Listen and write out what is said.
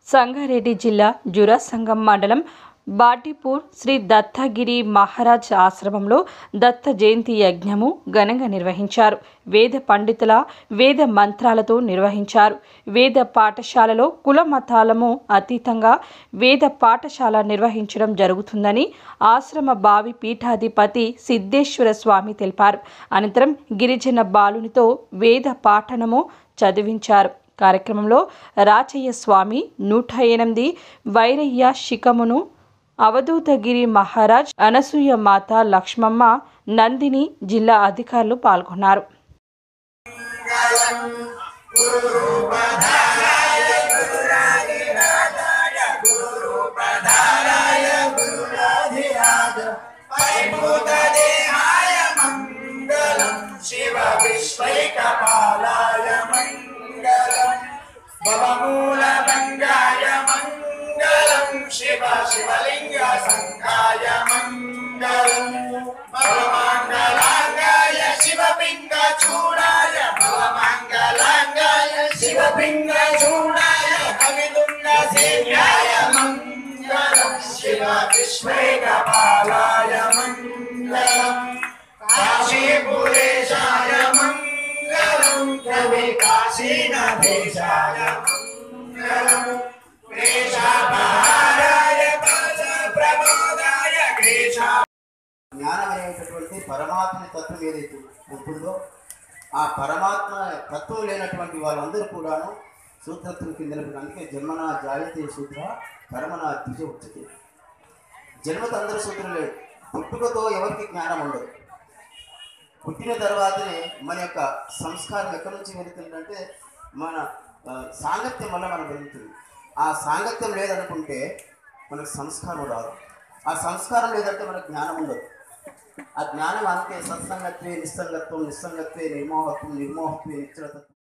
సంగారెడ్డి జిల్లా జురాసంగం మండలం బాటిపూర్ శ్రీ దత్తగిరి మహారాజ్ ఆశ్రమంలో దత్త జయంతి యజ్ఞము ఘనంగా నిర్వహించారు వేద పండితుల వేద మంత్రాలతో నిర్వహించారు వేద పాఠశాలలో కుల మతాలము అతీతంగా వేద పాఠశాల నిర్వహించడం జరుగుతుందని ఆశ్రమ బావి పీఠాధిపతి సిద్ధేశ్వర స్వామి తెలిపారు అనంతరం గిరిజన బాలునితో వేద పాఠనము చదివించారు కార్యక్రమంలో రాచయ్య స్వామి నూట ఎనిమిది వైరయ్య శిఖమును అవధూతగిరి మహారాజ్ అనసూయ మాత లక్ష్మమ్మ నందిని జిల్లా అధికారులు పాల్గొన్నారు परिभूतदेहाय मङ्गलम् शिव विश्वैकपालाय मङ्गलम् भवमूलभङ्गाय मङ्गलम् शिव शिवलिङ्गसङ्घाय मङ्गलम् भवमङ्गलाङ्गाय शिवपिङ्गचूडाय भवमङ्गलाङ्गाय शिवपिङ्गचूडाय कवितुङ्गसेव्याय मङ्गलम् शिव विश्वैकपालाय मङ्गलम् काशीपुरेशाय मङ्गलम् कवि काशीनधेशाय मङ्गलम् क्लेशापहाराय प्रमोदाय क्लेशा జ్ఞానం అనేటటువంటి పరమాత్మ తత్వం ఏదైతే ఉంటుందో ఆ పరమాత్మ తత్వం లేనటువంటి వాళ్ళందరూ కూడాను సూత్రత్వం కింద అందుకే జన్మన జాయతే సూత్ర కర్మన ద్విజ ఉచ్యతే జన్మతో అందరూ సూత్రం లేడు పుట్టుకతో ఎవరికి జ్ఞానం ఉండదు పుట్టిన తర్వాతనే మన యొక్క సంస్కారం ఎక్కడి నుంచి వెళుతుందంటే మన ఆ, సాంగత్యం వల్ల మనం వెళుతుంది ఆ సాంగత్యం లేదనుకుంటే మనకు సంస్కారం రాదు ఆ సంస్కారం లేదంటే మనకు జ్ఞానం ఉండదు ఆ జ్ఞానం అంతే సత్సంగత్వే నిస్సంగత్వం నిస్సంగత్వే నిర్మోహత్వం నిర్మోహత్వే నిశ్చలతత్వం